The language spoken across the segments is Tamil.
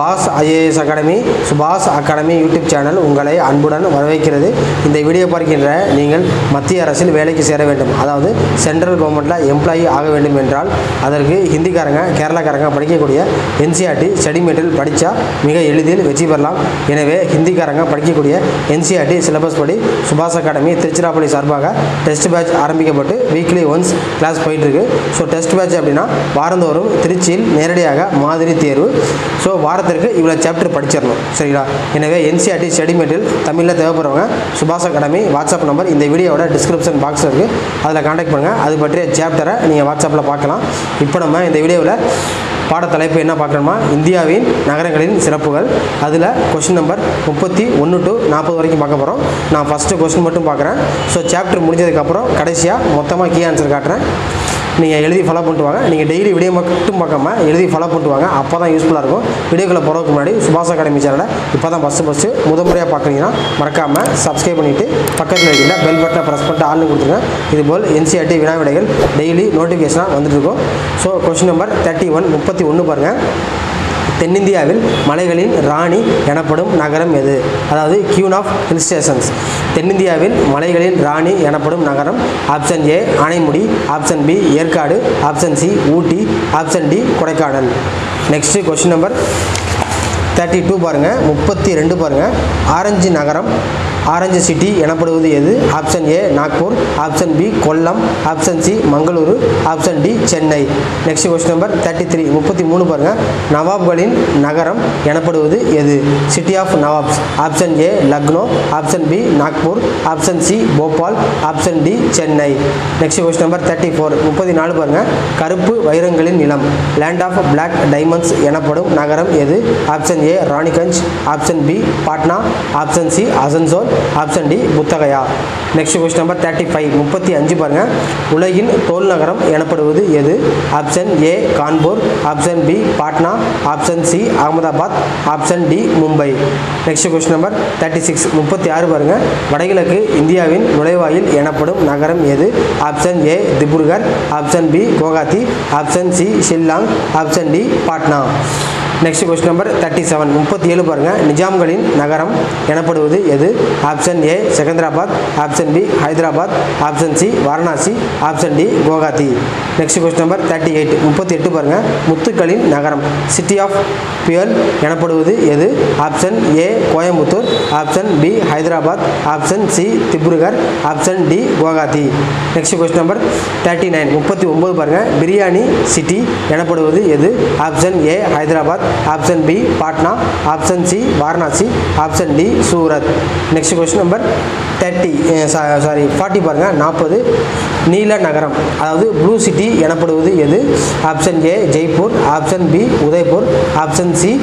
சுபாஷ் IAS academy Subash academy YouTube channel உங்களை அன்புடன் வரவேற்கிறது இந்த வீடியோ பார்க்கின்ற நீங்கள் மத்திய அரசில் வேலைக்கு சேர வேண்டும் அதாவது சென்ட்ரல் கவர்மெண்ட்டில் எம்ப்ளாயி ஆக வேண்டும் என்றால் அதற்கு ஹிந்திக்காரங்க கேரளாக்காரங்க படிக்கக்கூடிய என்சிஆர்டி ஸ்டடி மெட்டீரியல் படித்தா மிக எளிதில் வெற்றி பெறலாம் எனவே ஹிந்திக்காரங்க படிக்கக்கூடிய என்சிஆர்டி சிலபஸ் படி சுபாஷ் அகாடமி திருச்சிராப்பள்ளி சார்பாக டெஸ்ட் பேட்ச் ஆரம்பிக்கப்பட்டு வீக்லி ஒன்ஸ் கிளாஸ் போயிட்டுருக்கு ஸோ டெஸ்ட் பேட்ச் அப்படின்னா வாரந்தோறும் திருச்சியில் நேரடியாக மாதிரி தேர்வு ஸோ வாரத்திற்கு இவ்வளோ சாப்டர் படிச்சிடணும் சரிங்களா எனவே என்சிஆர்டி ஸ்டடி மெட்டீரியல் தமிழில் தேவைப்படுறவங்க சுபாஷ் அகாடமி வாட்ஸ்அப் நம்பர் இந்த வீடியோவோட டிஸ்கிரிப்ஷன் பாக்ஸில் இருக்குது அதில் காண்டாக்ட் பண்ணுங்கள் அது பற்றிய சாப்டரை நீங்கள் வாட்ஸ்அப்பில் பார்க்கலாம் இப்போ நம்ம இந்த வீடியோவில் பாடத்தலைப்பு என்ன பார்க்கணுமா இந்தியாவின் நகரங்களின் சிறப்புகள் அதில் கொஷின் நம்பர் முப்பத்தி ஒன்று டு நாற்பது வரைக்கும் பார்க்க போகிறோம் நான் ஃபஸ்ட்டு கொஷின் மட்டும் பார்க்குறேன் ஸோ சாப்டர் முடிஞ்சதுக்கப்புறம் கடைசியாக மொத்தமாக கீ ஆன்சர் காட்டுறேன் நீங்கள் எழுதி ஃபாலோ பண்ணிட்டு வாங்க நீங்கள் டெய்லி வீடியோ மட்டும் பார்க்காம எழுதி ஃபாலோ பண்ணிட்டு வாங்க அப்போ தான் யூஸ்ஃபுல்லாக இருக்கும் வீடியோக்குள்ளே போகிறதுக்கு முன்னாடி சுபாஷ் அகாடமி சேனலை இப்போ தான் ஃபஸ்ட்டு ஃபஸ்ட்டு முத முறையாக பார்க்குறீங்கன்னா மறக்காமல் சப்ஸ்கிரைப் பண்ணிவிட்டு பக்கத்தில் இருக்கின்ற பெல் பட்டனை ப்ரெஸ் பண்ணிட்டு ஆள்னு கொடுத்துருங்க இதுபோல் என்சிஆர்டி வினா விடைகள் டெய்லி நோட்டிஃபிகேஷனாக வந்துட்டு இருக்கும் so question number thirty one முப்பத்தி ஒன்று பாருங்கள் தென்னிந்தியாவில் மலைகளின் ராணி எனப்படும் நகரம் எது அதாவது கியூன் ஆஃப் ஹில் ஸ்டேஷன்ஸ் தென்னிந்தியாவில் மலைகளின் ராணி எனப்படும் நகரம் option A Anamudi option B Yercaud option C Ooty option D Kodaikanal next question number thirty two பாருங்கள் முப்பத்தி ரெண்டு பாருங்கள் ஆரஞ்சு நகரம் ஆரஞ்சு சிட்டி எனப்படுவது எது option A Nagpur option B Kollam option C Mangaluru option D Chennai next question number thirty three முப்பத்தி மூணு பாருங்கள் நவாப்களின் நகரம் எனப்படுவது எது city of nawabs option A Lucknow option B Nagpur option C Bhopal option D Chennai next question number thirty four முப்பத்தி நாலு பாருங்கள் கருப்பு வைரங்களின் நிலம் லேண்ட் ஆஃப் பிளாக் டைமண்ட்ஸ் எனப்படும் நகரம் எது option A Raniganj option B Patna option C Asansol option D Bodhgaya next question number thirty five முப்பத்தி அஞ்சு பாருங்கள் உலகின் தோல் நகரம் எனப்படுவது எது option A Kanpur option B Patna option C Ahmedabad option D Mumbai next question number thirty six முப்பத்தி ஆறு பாருங்கள் வடகிழக்கு இந்தியாவின் நுழைவாயில் எனப்படும் நகரம் எது option A Dibrugarh option B Guwahati option C Shillong option D Patna next question number thirty seven முப்பத்தி ஏழு பாருங்கள் நிஜாம்களின் நகரம் எனப்படுவது எது option A Secunderabad option B Hyderabad option C Varanasi option D Guwahati next question number thirty eight முப்பத்தி எட்டு பாருங்கள் முத்துக்களின் நகரம் சிட்டி ஆஃப் பியல் எனப்படுவது எது option A Coimbatore option B Hyderabad option C Dibrugarh option D Guwahati next question number thirty nine முப்பத்தி ஒம்பது பாருங்கள் பிரியாணி சிட்டி எனப்படுவது எது option A Hyderabad option B Patna option C Varanasi option D Surat next question number thirty sorry forty பாருங்கள் நாற்பது நீல நகரம் அதாவது ப்ளூ சிட்டி எனப்படுவது எது option A Jaipur option B Udaipur option C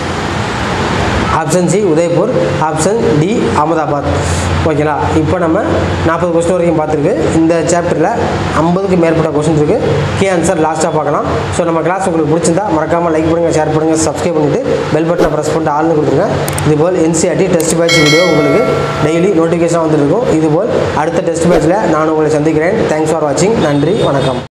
option C Udaipur option D Ahmedabad ஓகேங்களா இப்போ நம்ம நாற்பது கொஸ்டின் வரைக்கும் பார்த்துருக்கு இந்த சாப்டரில் ஐம்பதுக்கு மேற்பட்ட கொஸ்டின் இருக்குது கே ஆன்சர் லாஸ்ட்டாக பார்க்கலாம் ஸோ நம்ம கிளாஸ் உங்களுக்கு பிடிச்சிருந்தா மறக்காமல் லைக் பண்ணுங்கள் ஷேர் பண்ணுங்கள் சப்ஸ்கிரைப் பண்ணிவிட்டு பெல் பட்டனை ப்ரெஸ் பண்ணிட்டு ஆள்னு கொடுத்துருங்க இதுபோல் என்சிஆர்டி டெஸ்ட் பேட்ச் வீடியோ உங்களுக்கு டெய்லி நோட்டிஃபிகேஷன் வந்துருக்கும் இதுபோல் அடுத்த டெஸ்ட் பேட்சில் நான் உங்களை சந்திக்கிறேன் தேங்க்ஸ் ஃபார் வாட்சிங் நன்றி வணக்கம்